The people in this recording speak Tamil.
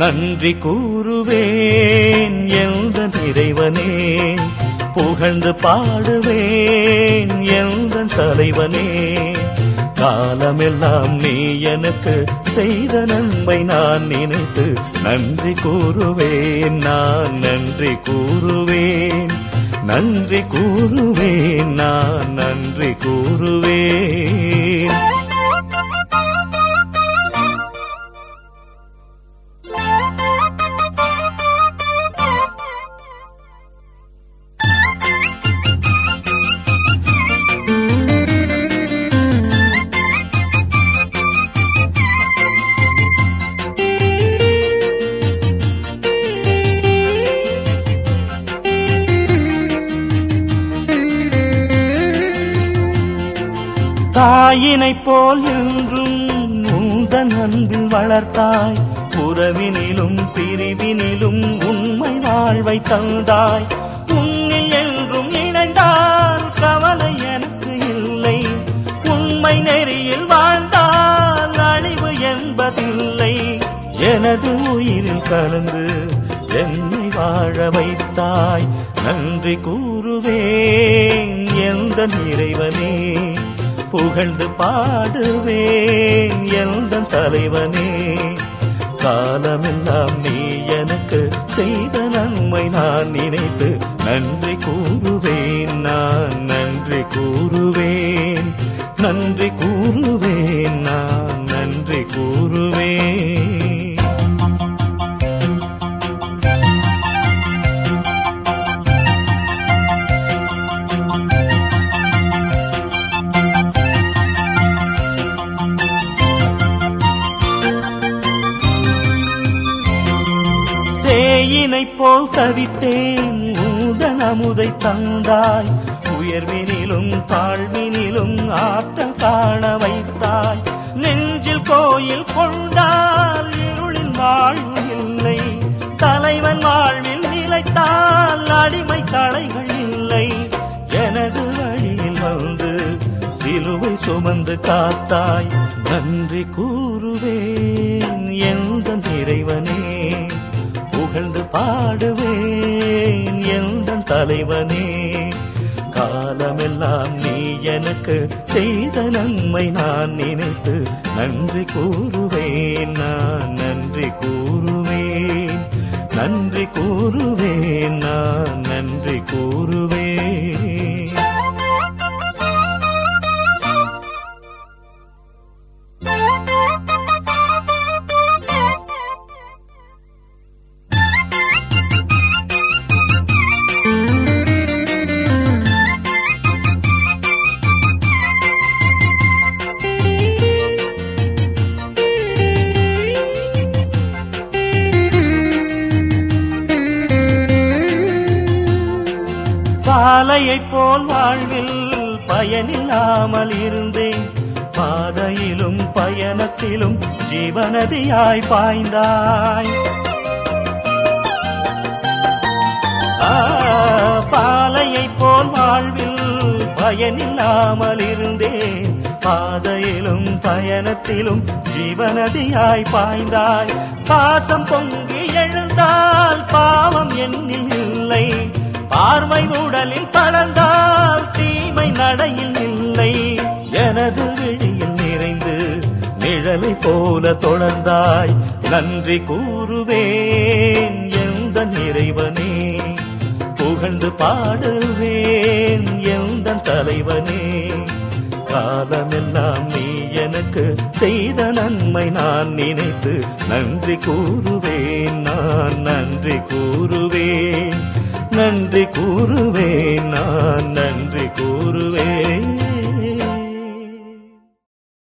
நன்றி கூறுவேன் எந்த இறைவனே புகழ்ந்து பாடுவேன் எந்த தலைவனே காலமெல்லாம் நீ எனக்கு செய்த நன்மை நான் நினைத்து நன்றி கூறுவேன் நான் நன்றி கூறுவேன் நன்றி கூறுவேன் நான் நன்றி கூறுவேன் தாயினைப் போல் என்றும் உந்தன் அன்பில் வளர்த்தாய் உறவினிலும் பிரிவினிலும் உண்மை வாழ்வை தந்தாய் உன்னில் என்றும் இணைந்தால் கவலை எனக்கு இல்லை உண்மை நெறியில் வாழ்ந்தால் அழிவு என்பதில்லை எனது உயிரில் கலந்து என்னை வாழ வைத்தாய் நன்றி கூறுவேன் எந்த இறைவனே புகழ்ந்து பாடுவேன் எந்த தலைவனே காலமெல்லாம் நீ எனக்கு செய்த நன்மை நான் நினைத்து நன்றி கூறுவேன் நான் நன்றி கூறுவேன் நன்றி கூறுவேன் நான் நன்றி கூறுவேன் சேயினைப் போல் தவித்தேன் ஊதன் அமுதை தந்தாய் உயர்வினிலும் தாழ்வினிலும் ஆற்றல் காண வைத்தாய் நெஞ்சில் கோயில் கொண்டால் இருளின் வாழ்வு இல்லை தலைவன் வாழ்வில் நிலைத்தால் அடிமை தடைகள் இல்லை எனது வழியில் வந்து சிலுவை சுமந்து காத்தாய் நன்றி கூறுவேன் எந்த இறைவனே புகழ்ந்து பாடுவேன் எந்த தலைவனே காலமெல்லாம் நீ எனக்கு செய்த நன்மை நான் நினைத்து நன்றி கூறுவேன் நான் நன்றி கூறுவேன் நன்றி கூறுவேன் நான் நன்றி கூறுவேன் பாலையைப் போல் வாழ்வில் பயனில்லாமல் இருந்தேன் பாதையிலும் பயணத்திலும் ஜீவநதியாய் பாய்ந்தாய் ஆ, பாலையைப் போல் வாழ்வில் பயனில்லாமல் இருந்தேன் பாதையிலும் பயணத்திலும் ஜீவநதியாய் பாய்ந்தாய் பாசம் பொங்கி எழுந்தால் பாவம் என்னில் இல்லை பார்வை உடலில் படர்ந்தால் தீமை நடையில் இல்லை எனது விழியில் நிறைந்து நிழலை போல தொடர்ந்தாய் நன்றி கூறுவேன் எந்த இறைவனே புகழ்ந்து பாடுவேன் எந்த தலைவனே காலமெல்லாம் நீ எனக்கு செய்த நன்மை நான் நினைத்து நன்றி கூறுவேன் நான் நன்றி கூறுவேன் நன்றி கூறுவேன் நான் நன்றி கூறுவேன்